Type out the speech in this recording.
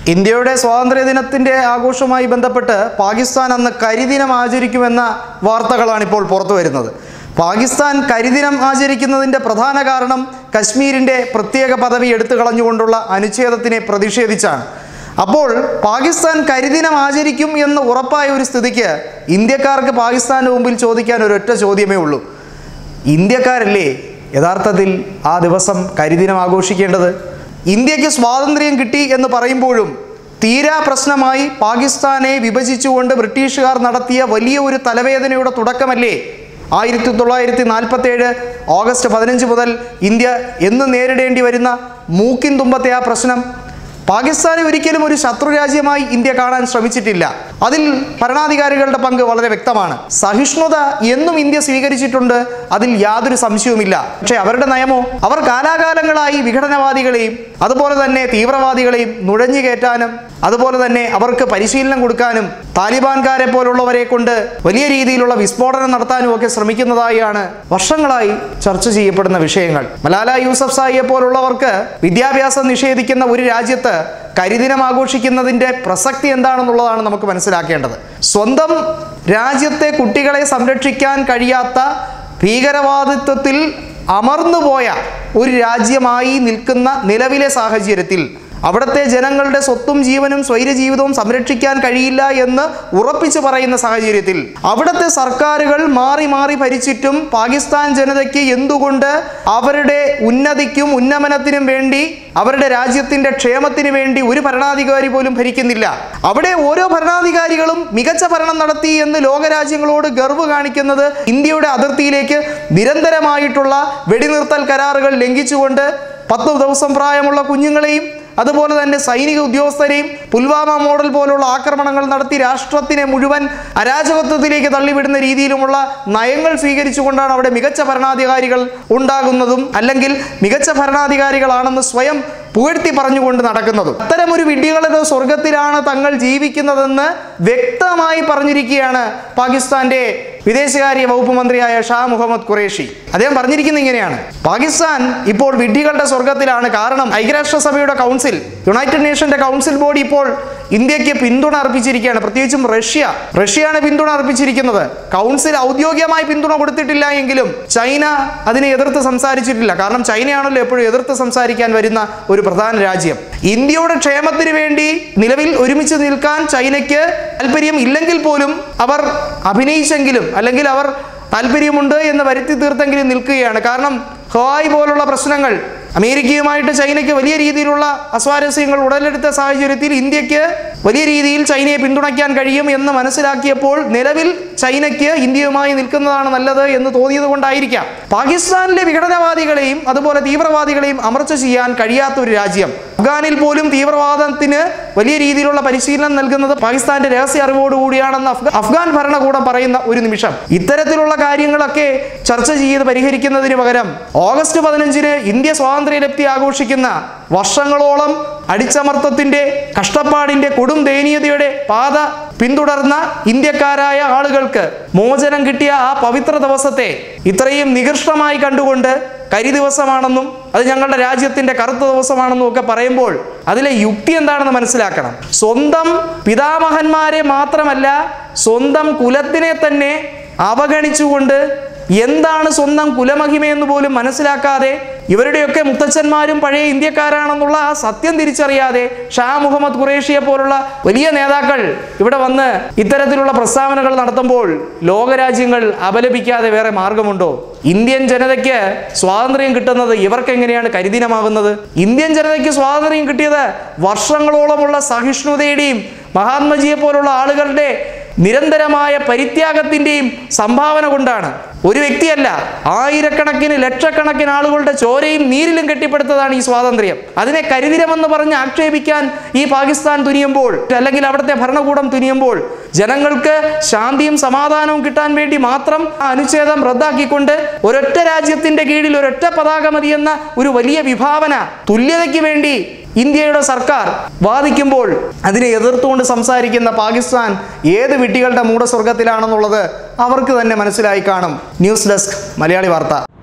ഇന്ത്യയുടെ സ്വാതന്ത്ര്യ ദിനത്തിൻ്റെ ആഘോഷവുമായി ബന്ധപ്പെട്ട് പാകിസ്ഥാൻ അന്ന് കരിദിനം ആചരിക്കുമെന്ന വാർത്തകളാണ് ഇപ്പോൾ പുറത്തു വരുന്നത് പാകിസ്ഥാൻ കരിദിനം ആചരിക്കുന്നതിൻ്റെ പ്രധാന കാരണം കശ്മീരിൻ്റെ പ്രത്യേക പദവി എടുത്തു കളഞ്ഞുകൊണ്ടുള്ള അനുച്ഛേദത്തിനെ പ്രതിഷേധിച്ചാണ് അപ്പോൾ പാകിസ്ഥാൻ കരിദിനം ആചരിക്കും എന്ന് ഉറപ്പായ ഒരു സ്ഥിതിക്ക് ഇന്ത്യക്കാർക്ക് പാകിസ്ഥാൻ്റെ മുമ്പിൽ ചോദിക്കാൻ ഒരൊറ്റ ചോദ്യമേ ഉള്ളൂ ഇന്ത്യക്കാരല്ലേ യഥാർത്ഥത്തിൽ ആ ദിവസം കരിദിനം ആഘോഷിക്കേണ്ടത് ഇന്ത്യക്ക് സ്വാതന്ത്ര്യം കിട്ടി എന്ന് പറയുമ്പോഴും തീരാ പ്രശ്നമായി പാകിസ്ഥാനെ വിഭജിച്ചുകൊണ്ട് ബ്രിട്ടീഷുകാർ നടത്തിയ വലിയ ഒരു തലവേദനയുടെ തുടക്കമല്ലേ ആയിരത്തി തൊള്ളായിരത്തി നാൽപ്പത്തേഴ് ഓഗസ്റ്റ് പതിനഞ്ച് മുതൽ ഇന്ത്യ എന്ന് നേരിടേണ്ടി വരുന്ന മൂക്കിൻ തുമ്പത്തെ ആ പ്രശ്നം പാകിസ്ഥാനെ ഒരിക്കലും ഒരു ശത്രു രാജ്യമായി ഇന്ത്യ കാണാൻ ശ്രമിച്ചിട്ടില്ല അതിൽ ഭരണാധികാരികളുടെ പങ്ക് വളരെ വ്യക്തമാണ് സഹിഷ്ണുത എന്നും ഇന്ത്യ സ്വീകരിച്ചിട്ടുണ്ട് അതിൽ യാതൊരു സംശയവുമില്ല പക്ഷേ അവരുടെ നയമോ അവർ കാലാകാലങ്ങളായി വിഘടനവാദികളെയും അതുപോലെ തന്നെ തീവ്രവാദികളെയും നുഴഞ്ഞു കയറ്റാനും അതുപോലെ തന്നെ അവർക്ക് പരിശീലനം കൊടുക്കാനും താലിബാൻകാരെ പോലുള്ളവരെ കൊണ്ട് വലിയ രീതിയിലുള്ള വിസ്ഫോടനം നടത്താനും ഒക്കെ ശ്രമിക്കുന്നതായാണ് വർഷങ്ങളായി ചർച്ച ചെയ്യപ്പെടുന്ന വിഷയങ്ങൾ മലാല യൂസഫ് സായിയെ പോലുള്ളവർക്ക് വിദ്യാഭ്യാസം നിഷേധിക്കുന്ന ഒരു രാജ്യത്ത് കരിദിനം ആഘോഷിക്കുന്നതിൻ്റെ പ്രസക്തി എന്താണെന്നുള്ളതാണ് നമുക്ക് മനസ്സിലാക്കേണ്ടത് സ്വന്തം രാജ്യത്തെ കുട്ടികളെ സംരക്ഷിക്കാൻ കഴിയാത്ത ഭീകരവാദിത്വത്തിൽ അമർന്നുപോയ ഒരു രാജ്യമായി നിൽക്കുന്ന നിലവിലെ സാഹചര്യത്തിൽ അവിടുത്തെ ജനങ്ങളുടെ സ്വത്തും ജീവനും സ്വൈരജീവിതവും സംരക്ഷിക്കാൻ കഴിയില്ല എന്ന് ഉറപ്പിച്ചു പറയുന്ന സാഹചര്യത്തിൽ അവിടുത്തെ സർക്കാരുകൾ മാറി മാറി ഭരിച്ചിട്ടും പാകിസ്ഥാൻ ജനതയ്ക്ക് എന്തുകൊണ്ട് അവരുടെ ഉന്നതിക്കും ഉന്നമനത്തിനും വേണ്ടി അവരുടെ രാജ്യത്തിന്റെ ക്ഷേമത്തിന് വേണ്ടി ഒരു ഭരണാധികാരി പോലും ഭരിക്കുന്നില്ല അവിടെ ഓരോ ഭരണാധികാരികളും മികച്ച ഭരണം നടത്തി എന്ന് ലോകരാജ്യങ്ങളോട് ഗർവ് കാണിക്കുന്നത് ഇന്ത്യയുടെ അതിർത്തിയിലേക്ക് നിരന്തരമായിട്ടുള്ള വെടിനിർത്തൽ കരാറുകൾ ലംഘിച്ചുകൊണ്ട് പത്ത് ദിവസം പ്രായമുള്ള കുഞ്ഞുങ്ങളെയും അതുപോലെ തന്നെ സൈനിക ഉദ്യോഗസ്ഥരെയും പുൽവാമ മോഡൽ പോലുള്ള ആക്രമണങ്ങൾ നടത്തി രാഷ്ട്രത്തിനെ മുഴുവൻ അരാജകത്വത്തിലേക്ക് തള്ളിവിടുന്ന രീതിയിലുമുള്ള നയങ്ങൾ സ്വീകരിച്ചുകൊണ്ടാണ് അവിടെ മികച്ച ഭരണാധികാരികൾ ഉണ്ടാകുന്നതും അല്ലെങ്കിൽ മികച്ച ഭരണാധികാരികളാണെന്ന് സ്വയം പുകഴ്ത്തി പറഞ്ഞുകൊണ്ട് നടക്കുന്നതും അത്തരമൊരു വിഡ്ഢികളുടെ സ്വർഗത്തിലാണ് തങ്ങൾ ജീവിക്കുന്നതെന്ന് വ്യക്തമായി പറഞ്ഞിരിക്കുകയാണ് പാകിസ്ഥാന്റെ വിദേശകാര്യ വകുപ്പ് മന്ത്രിയായ ഷാ മുഹമ്മദ് ഖുറേഷി അദ്ദേഹം പറഞ്ഞിരിക്കുന്നത് ഇങ്ങനെയാണ് പാകിസ്ഥാൻ ഇപ്പോൾ വിഡ്ഢികളുടെ സ്വർഗത്തിലാണ് കാരണം ഐക്യരാഷ്ട്രസഭയുടെ കൗൺസിൽ യുണൈറ്റഡ് നേഷന്റെ കൗൺസിൽ ബോഡി ഇപ്പോൾ ഇന്ത്യക്ക് പിന്തുണ അർപ്പിച്ചിരിക്കുകയാണ് പ്രത്യേകിച്ചും റഷ്യ റഷ്യയാണ് പിന്തുണ അർപ്പിച്ചിരിക്കുന്നത് കൗൺസിൽ ഔദ്യോഗികമായി പിന്തുണ കൊടുത്തിട്ടില്ല എങ്കിലും ചൈന അതിനെ എതിർത്ത് സംസാരിച്ചിട്ടില്ല കാരണം ചൈനയാണല്ലോ എപ്പോഴും എതിർത്ത് സംസാരിക്കാൻ വരുന്ന ഒരു പ്രധാന രാജ്യം ഇന്ത്യയുടെ ക്ഷേമത്തിന് വേണ്ടി നിലവിൽ ഒരുമിച്ച് നിൽക്കാൻ ചൈനയ്ക്ക് താല്പര്യം ഇല്ലെങ്കിൽ പോലും അവർ അഭിനയിച്ചെങ്കിലും അല്ലെങ്കിൽ അവർ താല്പര്യമുണ്ട് എന്ന് വരുത്തി തീർത്തെങ്കിലും നിൽക്കുകയാണ് കാരണം ഹവായ് പോലുള്ള പ്രശ്നങ്ങൾ അമേരിക്കയുമായിട്ട് ചൈനയ്ക്ക് വലിയ രീതിയിലുള്ള അസ്വാരസ്യങ്ങൾ ഉടലെടുത്ത സാഹചര്യത്തിൽ ഇന്ത്യക്ക് വലിയ രീതിയിൽ ചൈനയെ പിന്തുണയ്ക്കാൻ കഴിയും എന്ന് മനസ്സിലാക്കിയപ്പോൾ നിലവിൽ ചൈനയ്ക്ക് ഇന്ത്യയുമായി നിൽക്കുന്നതാണ് നല്ലത് എന്ന് തോന്നിയത് കൊണ്ടായിരിക്കാം പാകിസ്ഥാനിലെ വിഘടനവാദികളെയും അതുപോലെ തീവ്രവാദികളെയും അമർച്ച ചെയ്യാൻ കഴിയാത്ത ഒരു രാജ്യം അഫ്ഗാനിൽ പോലും തീവ്രവാദത്തിന് വലിയ രീതിയിലുള്ള പരിശീലനം നൽകുന്നത് പാകിസ്ഥാന്റെ രഹസ്യ അറിവോടുകൂടിയാണെന്ന് അഫ്ഗാൻ അഫ്ഗാൻ ഭരണകൂടം പറയുന്ന ഒരു നിമിഷം ഇത്തരത്തിലുള്ള കാര്യങ്ങളൊക്കെ ചർച്ച ചെയ്ത് പരിഹരിക്കുന്നതിന് പകരം ഓഗസ്റ്റ് പതിനഞ്ചിന് ഇന്ത്യ സ്വാതന്ത്ര്യലബ്ധി ആഘോഷിക്കുന്ന വർഷങ്ങളോളം അടിച്ചമർത്തത്തിന്റെ കഷ്ടപ്പാടിന്റെ കൊടും ദയനീയതയുടെ പാത പിന്തുടർന്ന ഇന്ത്യക്കാരായ ആളുകൾക്ക് മോചനം കിട്ടിയ ആ പവിത്ര ദിവസത്തെ ഇത്രയും നികൃഷ്ടമായി കണ്ടുകൊണ്ട് കരി ദിവസമാണെന്നും അത് ഞങ്ങളുടെ രാജ്യത്തിന്റെ കറുത്ത ദിവസമാണെന്നും ഒക്കെ പറയുമ്പോൾ അതിലെ യുക്തി എന്താണെന്ന് മനസ്സിലാക്കണം സ്വന്തം പിതാമഹന്മാരെ മാത്രമല്ല സ്വന്തം കുലത്തിനെ തന്നെ അവഗണിച്ചുകൊണ്ട് എന്താണ് സ്വന്തം കുലമഹിമയെന്ന് പോലും മനസ്സിലാക്കാതെ ഇവരുടെയൊക്കെ മുത്തച്ഛന്മാരും പഴയ ഇന്ത്യക്കാരാണെന്നുള്ള ആ സത്യം തിരിച്ചറിയാതെ ഷാ മുഹമ്മദ് ഖുറേഷിയെ പോലുള്ള വലിയ നേതാക്കൾ ഇവിടെ വന്ന് ഇത്തരത്തിലുള്ള പ്രസ്താവനകൾ നടത്തുമ്പോൾ ലോകരാജ്യങ്ങൾ അപലപിക്കാതെ വേറെ മാർഗമുണ്ടോ ഇന്ത്യൻ ജനതയ്ക്ക് സ്വാതന്ത്ര്യം കിട്ടുന്നത് ഇവർക്ക് എങ്ങനെയാണ് കരിദിനമാകുന്നത് ഇന്ത്യൻ ജനതയ്ക്ക് സ്വാതന്ത്ര്യം കിട്ടിയത് വർഷങ്ങളോളമുള്ള സഹിഷ്ണുതയുടെയും മഹാത്മജിയെ പോലുള്ള ആളുകളുടെ നിരന്തരമായ പരിത്യാഗത്തിൻ്റെയും സംഭാവന കൊണ്ടാണ് ഒരു വ്യക്തിയല്ല ആയിരക്കണക്കിന് ലക്ഷക്കണക്കിന് ആളുകളുടെ ചോരയും നീരിലും കെട്ടിപ്പടുത്തതാണ് ഈ സ്വാതന്ത്ര്യം അതിനെ കരിദിനമെന്ന് പറഞ്ഞ് ആക്ഷേപിക്കാൻ ഈ പാകിസ്ഥാൻ തുനിയുമ്പോൾ അല്ലെങ്കിൽ അവിടുത്തെ ഭരണകൂടം തുനിയുമ്പോൾ ജനങ്ങൾക്ക് ശാന്തിയും സമാധാനവും കിട്ടാൻ വേണ്ടി മാത്രം ആ അനുച്ഛേദം റദ്ദാക്കിക്കൊണ്ട് ഒരൊറ്റ രാജ്യത്തിന്റെ കീഴിൽ ഒരൊറ്റ പതാക മതിയെന്ന ഒരു വലിയ വിഭാവന തുല്യതയ്ക്ക് വേണ്ടി ഇന്ത്യയുടെ സർക്കാർ വാദിക്കുമ്പോൾ അതിനെ എതിർത്തുകൊണ്ട് സംസാരിക്കുന്ന പാകിസ്ഥാൻ ഏത് വിട്ടികളുടെ മൂടസ്വർഗത്തിലാണെന്നുള്ളത് അവർക്ക് തന്നെ മനസ്സിലായി കാണും ന്യൂസ് ഡെസ്ക് മലയാളി വാർത്ത